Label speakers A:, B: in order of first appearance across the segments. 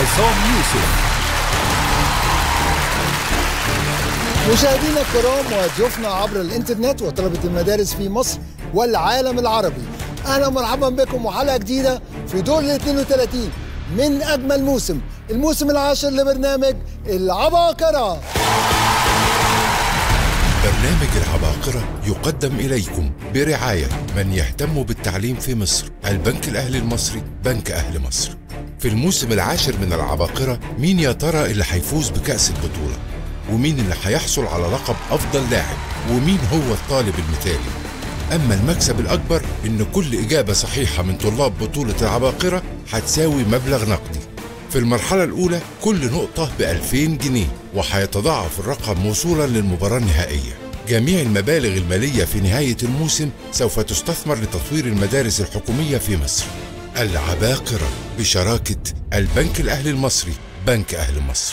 A: عصام يوسف
B: مشاهدينا الكرام وضيوفنا عبر الانترنت وطلبة المدارس في مصر والعالم العربي اهلا ومرحبا بكم وحلقة جديدة في دور ال 32 من اجمل موسم الموسم العاشر لبرنامج العباقرة
C: برنامج العباقرة يقدم إليكم برعاية من يهتم بالتعليم في مصر البنك الأهلي المصري بنك أهل مصر في الموسم العاشر من العباقرة مين يا ترى اللي هيفوز بكأس البطولة ومين اللي هيحصل على لقب أفضل لاعب ومين هو الطالب المثالي أما المكسب الأكبر إن كل إجابة صحيحة من طلاب بطولة العباقرة هتساوي مبلغ نقدي في المرحلة الأولى كل نقطة ب 2000 جنيه وهيتضاعف الرقم وصولا للمباراة النهائية جميع المبالغ المالية في نهاية الموسم سوف تستثمر لتطوير المدارس الحكومية في مصر العباقرة بشراكة البنك الأهلي المصري بنك أهل مصر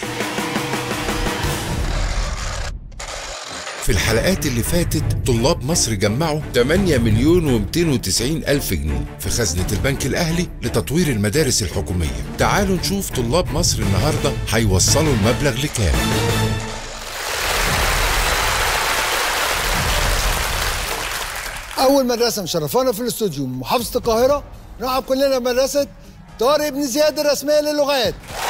C: في الحلقات اللي فاتت طلاب مصر جمعوا 8 مليون و290 ألف جنيه في خزنة البنك الأهلي لتطوير المدارس الحكومية تعالوا نشوف طلاب مصر النهاردة هيوصلوا المبلغ لكام
B: اول مدرسة مشرفانا في الاستوديو من محافظة القاهرة نرحب كلنا بمدرسة طارق بن زياد الرسمية للغات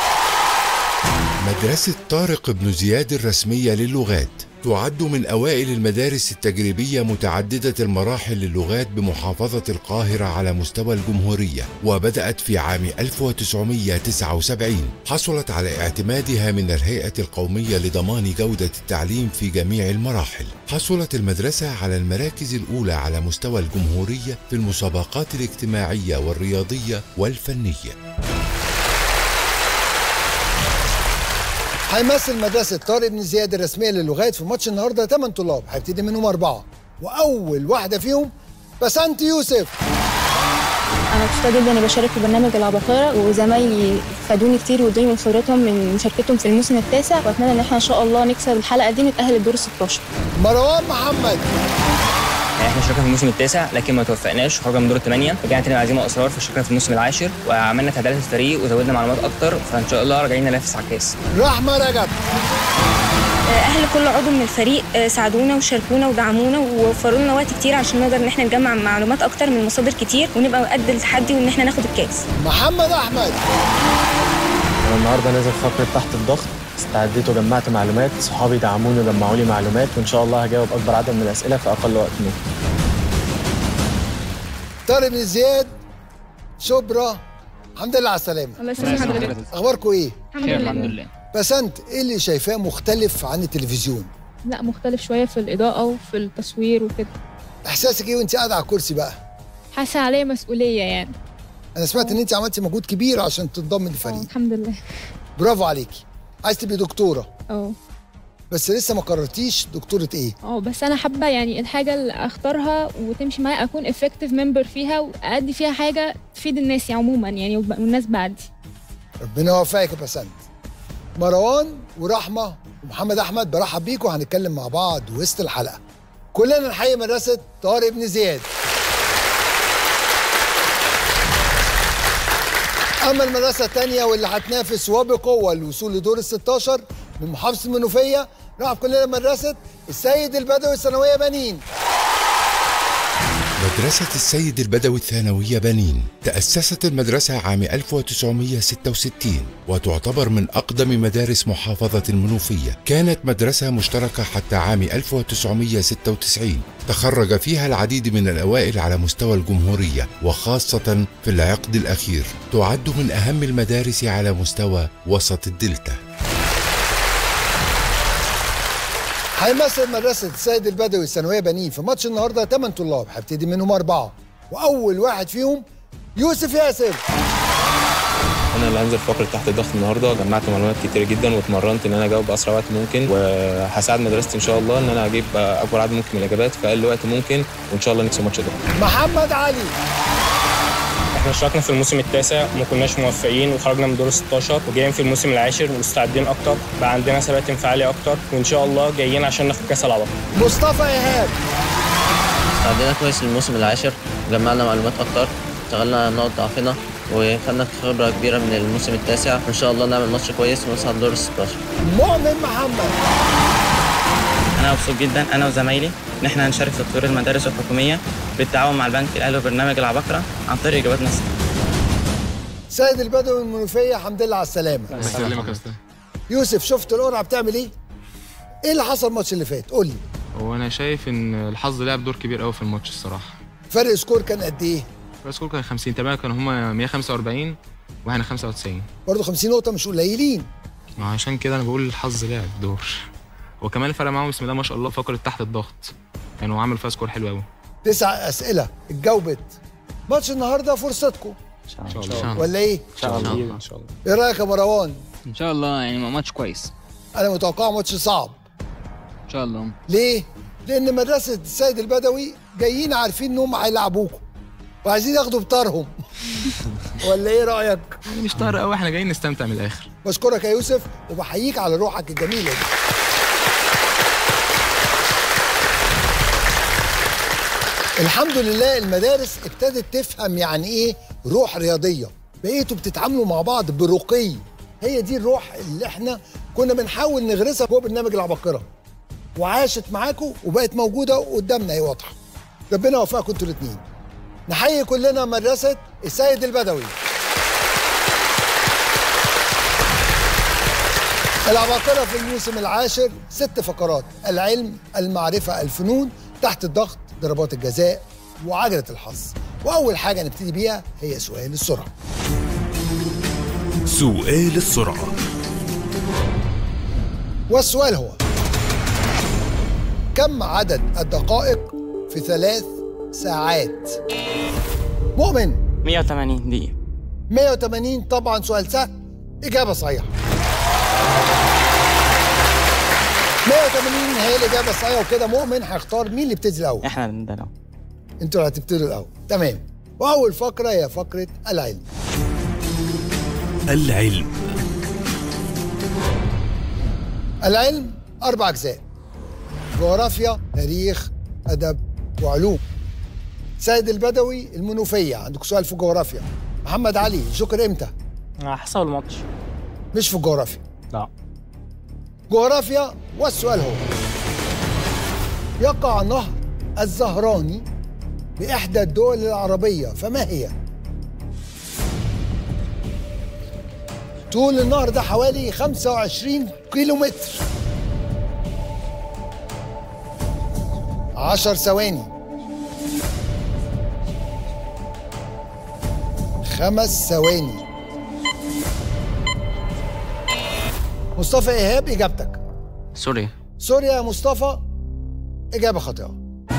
C: مدرسة طارق بن زياد الرسمية للغات تعد من أوائل المدارس التجريبية متعددة المراحل للغات بمحافظة القاهرة على مستوى الجمهورية وبدأت في عام 1979 حصلت على اعتمادها من الهيئة القومية لضمان جودة التعليم في جميع المراحل حصلت المدرسة على المراكز الأولى على مستوى الجمهورية في المسابقات الاجتماعية والرياضية والفنية
B: هيمثل مدرسة طارق بن زياد الرسمية للغات في ماتش النهارده 8 طلاب هيبتدي منهم أربعة وأول واحدة فيهم بسنت يوسف
D: انا مبسوطه جدا اني بشارك في برنامج العباقره وزمايلي فادوني كتير وادوني من خبرتهم من مشاركتهم في الموسم التاسع واتمنى ان احنا ان شاء الله نكسب الحلقه دي ونتاهل للدور 16
B: مروان محمد
E: يعني احنا شاركنا في الموسم التاسع لكن ما توفقناش وخرجنا من دور الثمانيه رجعنا تاني بعزيمه اصرار فشاركنا في الموسم العاشر وعملنا تعديلات في الفريق وزودنا معلومات اكتر فان شاء الله راجعين ننافس على الكاس
B: رحمة رجب
D: اهل كل عضو من الفريق آه، ساعدونا وشاركونا ودعمونا ووفروا لنا وقت كتير عشان نقدر ان احنا نجمع معلومات اكتر من مصادر كتير ونبقى قد التحدي وان احنا ناخد الكاس
B: محمد أحمد
F: أنا النهارده نازل فقرة تحت الضغط استعديت وجمعت معلومات صحابي دعموني وجمعوا لي معلومات وان شاء الله هجاوب اكبر عدد من الاسئله في اقل وقت ممكن
B: طارق بن زياد شبرا الحمد لله على السلامة
D: الله يسلمك حضرتك
B: أخباركم إيه؟
D: الحمد لله
B: بسنت إيه اللي شايفاه مختلف عن التلفزيون؟
D: لا مختلف شويه في الاضاءه وفي التصوير وكده
B: إحساسك إيه وأنت قاعدة على الكرسي بقى؟
D: حاسه عليا مسؤوليه يعني
B: أنا سمعت إن أنت عملتي مجهود كبير عشان تنضمي
D: اه
B: للفريق
D: الحمد لله
B: برافو عليكي عايز تبقي دكتورة
D: اه
B: بس لسه ما قررتيش دكتورة إيه؟
D: اه بس انا حابه يعني الحاجه اللي اختارها وتمشي معايا اكون افكتيف ممبر فيها وادي فيها حاجه تفيد الناس يعني عموما يعني وب- والناس بعدي
B: ربنا يوفقك يا بسنت مروان ورحمة ومحمد أحمد برحب بيكم وهنتكلم مع بعض وسط الحلقة كلنا نحيي مدرسة طارق بن زياد أما المدرسة الثانية واللي هتنافس وبقوة الوصول لدور ال 16 من محافظة المنوفية نعرف كلنا مدرسة السيد البدوي الثانوية بنين
C: مدرسة السيد البدوي الثانوية بنين تأسست المدرسة عام 1966 وتعتبر من أقدم مدارس محافظة المنوفية كانت مدرسة مشتركة حتى عام 1996 تخرج فيها العديد من الأوائل على مستوى الجمهورية وخاصة في العقد الأخير تعد من أهم المدارس على مستوى وسط الدلتا
B: هيمثل مدرسة السيد البدوي الثانوية بنين في ماتش النهارده 8 طلاب هبتدي منهم أربعة وأول واحد فيهم يوسف ياسر
F: انا اللي هنزل فقرة تحت الضغط النهارده جمعت معلومات كتير جدا واتمرنت ان انا اجاوب باسرع وقت ممكن وهساعد مدرستي ان شاء الله ان انا اجيب اكبر عدد ممكن من الاجابات في اقل وقت ممكن وان شاء الله نكسب الماتش ده
B: محمد علي
G: احنا اشتركنا في الموسم التاسع وما كناش موفقين وخرجنا من دور ال 16 وجايين في الموسم العاشر مستعدين اكتر بقى عندنا ثبات انفعالي اكتر وان شاء الله جايين عشان ناخد كاس العرب
B: مصطفى إيهاب
H: استعدينا كويس للموسم العاشر جمعنا معلومات اكتر اشتغلنا على نقط ضعفنا
A: وخدنا خبرة كبيرة من الموسم التاسع وإن شاء الله نعمل ماتش كويس ونوصل دور ال 16
B: مؤمن محمد
H: انا مبسوط جدا انا وزمايلي ان احنا هنشارك في تطوير المدارس الحكوميه بالتعاون مع البنك الاهلي وبرنامج العباقره عن طريق اجابات نفسيه
B: سيد البدوي المنوفيه الحمد لله على السلامه
I: يسلمك يا استاذ
B: يوسف شفت القرعه بتعمل ايه ايه اللي حصل الماتش اللي فات قول لي
I: هو انا شايف ان الحظ لعب دور كبير قوي في الماتش الصراحه
B: فرق سكور كان قد ايه
I: بس كان 50 تمام كانوا هما 145 واحنا 95
B: برضه 50 نقطه مش قليلين
I: ما عشان كده انا بقول الحظ لعب دور وكمان فرق معاهم بسم الله ما شاء الله فقره تحت الضغط كانوا عملوا فيها سكور حلو قوي
B: تسع اسئله اتجاوبت ماتش النهارده فرصتكم
I: ان شاء الله
B: ولا ايه
G: ان شاء الله ان شاء الله
B: ايه رايك يا مروان
J: ان شاء الله يعني ماتش كويس
B: انا متوقع ماتش صعب
J: ان شاء الله
B: ليه لان مدرسه السيد البدوي جايين عارفين انهم هيلعبوكم وعايزين ياخدوا بطارهم ولا ايه رايك
I: يعني مش طار قوي احنا جايين نستمتع من الاخر
B: بشكرك يا يوسف وبحييك على روحك الجميله دي الحمد لله المدارس ابتدت تفهم يعني ايه روح رياضيه بقيتوا بتتعاملوا مع بعض برقي هي دي الروح اللي احنا كنا بنحاول نغرسها جوه برنامج العباقره وعاشت معاكم وبقت موجوده قدامنا هي واضحه ربنا يوفقكم انتوا الاثنين نحيي كلنا مدرسه السيد البدوي العباقرة في الموسم العاشر ست فقرات العلم المعرفة الفنون تحت الضغط ضربات الجزاء وعجلة الحظ وأول حاجة نبتدي بيها هي سؤال السرعة
K: سؤال السرعة
B: والسؤال هو كم عدد الدقائق في ثلاث ساعات مؤمن
H: 180 دقيقه
B: 180 طبعا سؤال سهل إجابة صحيحة 180 هي الإجابة الصحيحة وكده مؤمن هيختار مين اللي يبتدي الأول
H: احنا ده لو
B: انتوا اللي هتبتدوا الأول تمام وأول فقرة هي فقرة العلم
K: العلم
B: العلم أربع أجزاء جغرافيا تاريخ أدب وعلوم سيد البدوي المنوفية عندك سؤال في الجغرافيا محمد علي الجوكر إمتى؟
G: على حسب الماتش
B: مش في الجغرافيا
G: لا
B: جغرافيا والسؤال هو يقع نهر الزهراني بإحدى الدول العربية فما هي؟ طول النهر ده حوالي 25 كيلو متر 10 ثواني خمس ثواني مصطفى إيهاب إجابتك
J: سوري
B: سوريا يا مصطفى إجابة خاطئة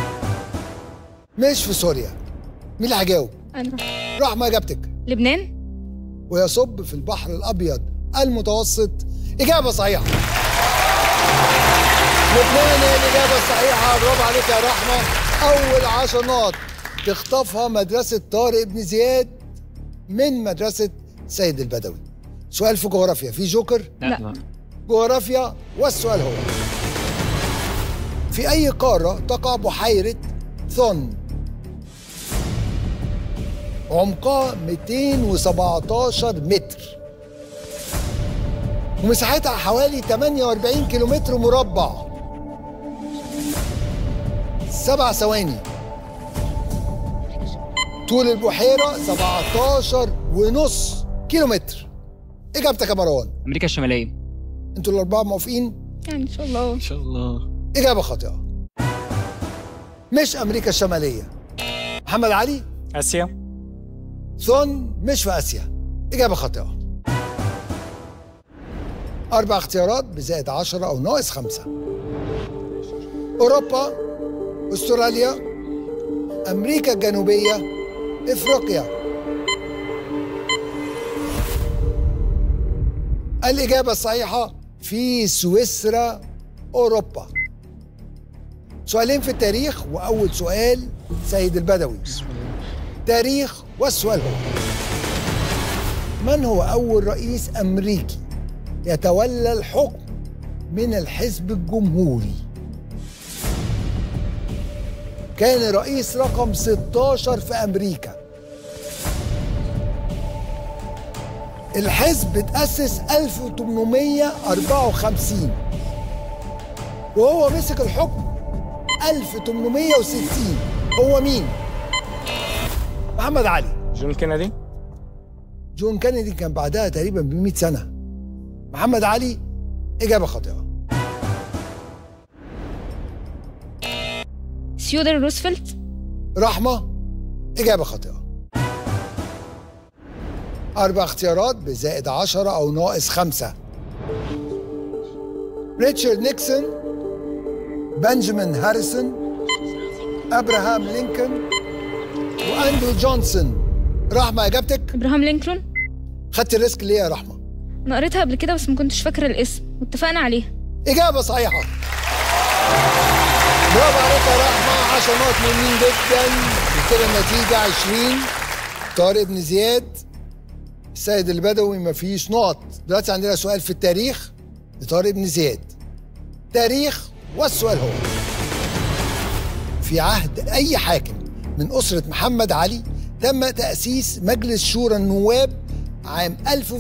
B: مش في سوريا مين اللي هيجاوب؟
D: أنا
B: رحمة إجابتك
D: لبنان
B: ويصب في البحر الأبيض المتوسط إجابة صحيحة لبنان هي الإجابة الصحيحة برافو عليك يا رحمة أول عشر نقط تخطفها مدرسة طارق بن زياد من مدرسة سيد البدوي سؤال في جغرافيا في جوكر
D: لا.
B: جغرافيا والسؤال هو في أي قارة تقع بحيرة ثون عمقها 217 متر ومساحتها حوالي 48 كيلومتر مربع سبع ثواني طول البحيرة 17 ونص كيلومتر إجابتك يا مروان
J: امريكا الشماليه
B: انتوا الأربعة موافقين؟
D: يعني إن شاء الله
J: ان شاء الله
B: إجابة خاطئة مش أمريكا الشمالية محمد علي
G: اسيا
B: ثون مش في آسيا إجابة خاطئة أربع اختيارات بزائد عشرة أو ناقص خمسة أوروبا أستراليا أمريكا الجنوبية إفريقيا الإجابة الصحيحة في سويسرا أوروبا سؤالين في التاريخ وأول سؤال سيد البدوي تاريخ والسؤال هو من هو أول رئيس أمريكي يتولى الحكم من الحزب الجمهوري كان رئيس رقم 16 في أمريكا الحزب اتأسس 1854 وهو مسك الحكم 1860 هو مين؟ محمد علي
G: جون كينيدي
B: جون كينيدي كان بعدها تقريبا ب 100 سنة محمد علي إجابة خاطئة
D: سيودر روزفلت
B: رحمة إجابة خاطئة أربع اختيارات بزائد عشرة أو ناقص خمسة ريتشارد نيكسون بنجامين هاريسون أبراهام لينكولن وأندرو جونسون رحمة إجابتك
D: ابراهام لينكولن
B: خدت الريسك ليه يا رحمة
D: انا قريتها قبل كده بس ما كنتش فاكره الاسم واتفقنا عليها
B: إجابة صحيحة برافو عليك يا رحمة 10 نقط مهمين جدا وكده النتيجة 20 طارق بن زياد السيد البدوي مفيش نقط دلوقتي عندنا سؤال في التاريخ لطارق بن زياد تاريخ والسؤال هو في عهد أي حاكم من أسرة محمد علي تم تأسيس مجلس شورى النواب عام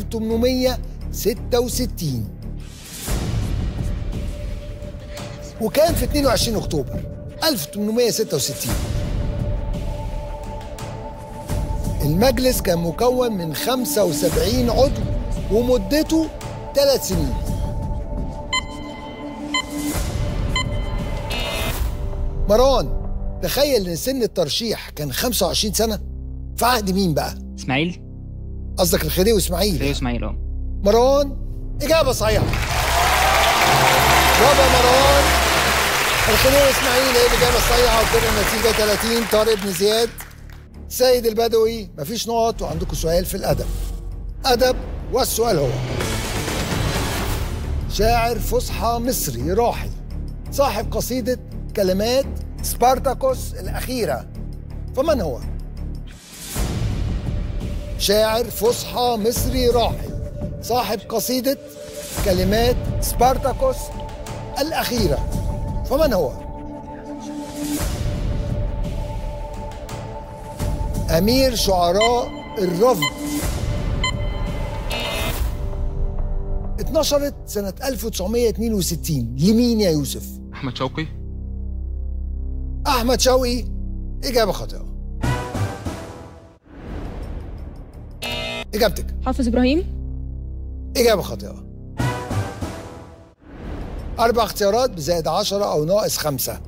B: 1866 وكان في 22 أكتوبر 1866 المجلس كان مكون من 75 عضو ومدته ثلاث سنين مروان تخيل ان سن الترشيح كان 25 سنه في عهد مين بقى؟
J: اسماعيل
B: قصدك الخديوي اسماعيل
J: خديوي اسماعيل اه
B: مروان اجابه صحيحه برافو يا مروان الخديوي اسماعيل هي الاجابه الصحيحه وكده النتيجه 30 طارق بن زياد سيد البدوي مفيش نقط وعندكم سؤال في الادب ادب والسؤال هو شاعر فصحى مصري راحل صاحب قصيده كلمات سبارتاكوس الاخيره فمن هو شاعر فصحى مصري راحل صاحب قصيدة كلمات سبارتاكوس الأخيرة فمن هو؟ أمير شعراء الرفض اتنشرت سنة 1962 لمين يا يوسف؟
I: احمد شوقي
B: أحمد شوقي إجابة خاطئة إجابتك
D: حافظ ابراهيم
B: إجابة خاطئة أربع اختيارات بزائد عشرة أو ناقص خمسة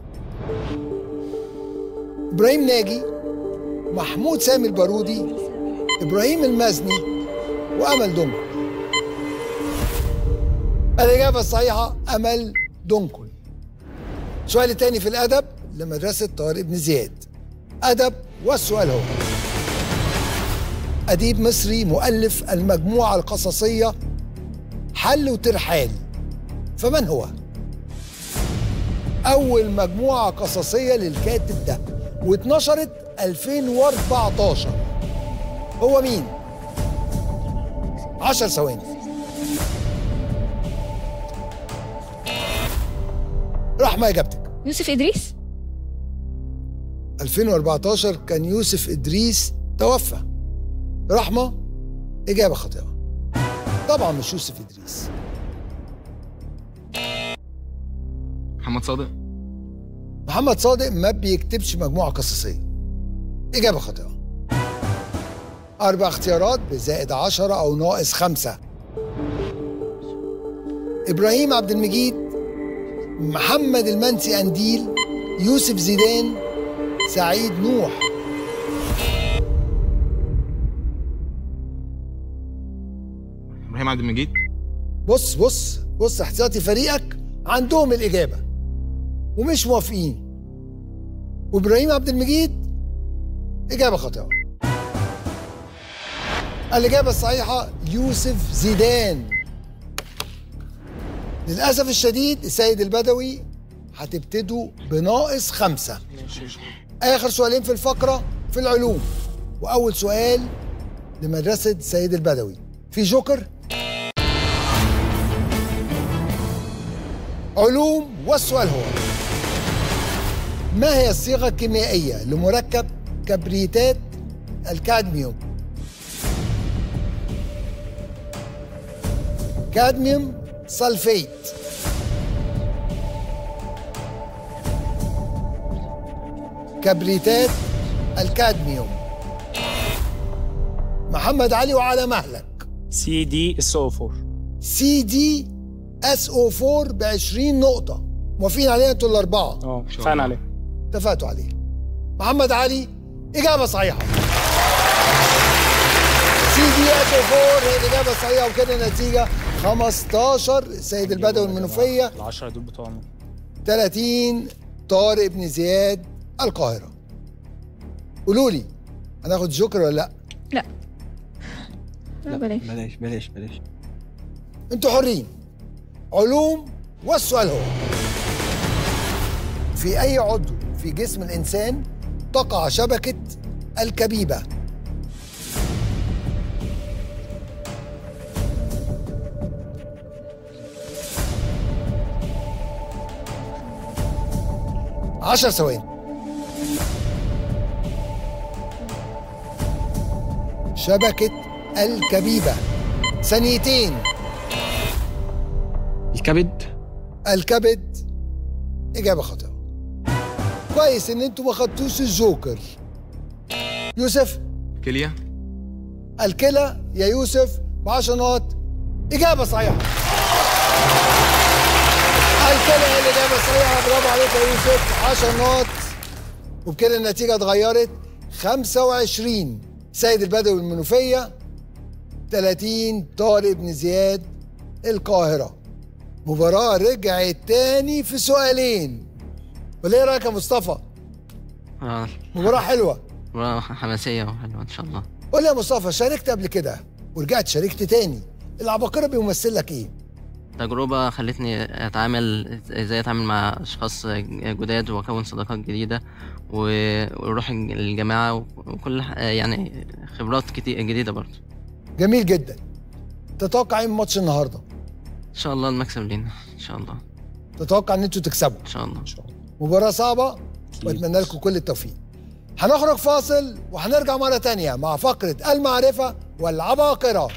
B: إبراهيم ناجي محمود سامي البارودي إبراهيم المزني وأمل دنكل الإجابة الصحيحة أمل دنكل السؤال الثاني في الأدب لمدرسة طارق بن زياد أدب والسؤال هو أديب مصري مؤلف المجموعة القصصية حل وترحال فمن هو؟ أول مجموعة قصصية للكاتب ده واتنشرت 2014 هو مين؟ 10 ثواني رحمة إجابتك
D: يوسف ادريس
B: 2014 كان يوسف إدريس توفى رحمة إجابة خاطئة طبعا مش يوسف إدريس
I: محمد صادق
B: محمد صادق ما بيكتبش مجموعة قصصية إجابة خاطئة أربع اختيارات بزائد عشرة أو ناقص خمسة إبراهيم عبد المجيد محمد المنسي أنديل يوسف زيدان سعيد نوح
I: ابراهيم عبد المجيد
B: بص بص بص احتياطي فريقك عندهم الإجابة ومش موافقين وإبراهيم عبد المجيد إجابة خاطئة الإجابة الصحيحة يوسف زيدان للأسف الشديد السيد البدوي هتبتدوا بناقص خمسة آخر سؤالين في الفقرة في العلوم وأول سؤال لمدرسة السيد البدوي في جوكر علوم والسؤال هو ما هي الصيغة الكيميائية لمركب كبريتات الكادميوم كادميوم سلفيت كبريتات الكادميوم محمد علي وعلى مهلك
G: سي دي اس او 4
B: سي دي اس او 4 ب 20 نقطة موافقين عليها انتوا الأربعة
G: اه اتفقنا عليه
B: اتفقتوا عليه محمد علي إجابة صحيحة سي دي اس او 4 هي الإجابة الصحيحة وكده النتيجة 15 السيد البدوي المنوفية
G: ال 10 دول بتوعنا
B: 30 طارق بن زياد القاهرة قولوا لي هناخد جوكر ولا لا؟
D: لا لا بلاش
J: بلاش بلاش بلاش
B: انتوا حرين علوم والسؤال هو في أي عضو في جسم الإنسان تقع شبكة الكبيبة؟ عشر ثواني شبكة الكبيبة ثانيتين
J: الكبد
B: الكبد إجابة خاطئة كويس إن أنتوا ما خدتوش الجوكر يوسف
I: كليه
B: الكلى يا يوسف ب 10 نقط إجابة صحيحة الكلى هي الإجابة الصحيحة برافو عليك يا يوسف 10 نقط وبكده النتيجة اتغيرت 25 سيد البدوي المنوفية 30 طارق بن زياد القاهرة مباراة رجعت تاني في سؤالين ولا ايه رأيك يا مصطفى؟
J: اه
B: مباراة حلوة
J: مباراة حماسية وحلوة إن شاء الله
B: قول لي يا مصطفى شاركت قبل كده ورجعت شاركت تاني العباقرة بيمثل لك ايه؟
J: تجربة خلتني أتعامل إزاي أتعامل مع أشخاص جداد وأكون صداقات جديدة و- وأروح الجماعة وكل ح- يعني خبرات كتير جديدة برضه
B: جميل جدا تتوقع ايه من ماتش النهارده؟
J: إن شاء الله المكسب لينا إن شاء الله
B: تتوقع ان انتوا تكسبوا
J: إن شاء الله
B: مباراة صعبة واتمنى لكم كل التوفيق هنخرج فاصل وهنرجع مرة تانية مع فقرة المعرفة والعباقرة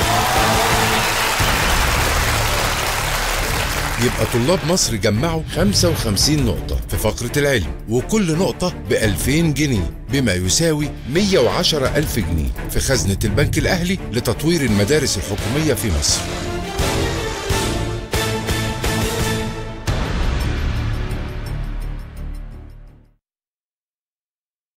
C: يبقى طلاب مصر جمعوا 55 نقطة في فقرة العلم وكل نقطة ب 2000 جنيه بما يساوي 110 ألف جنيه في خزنة البنك الأهلي لتطوير المدارس الحكومية في مصر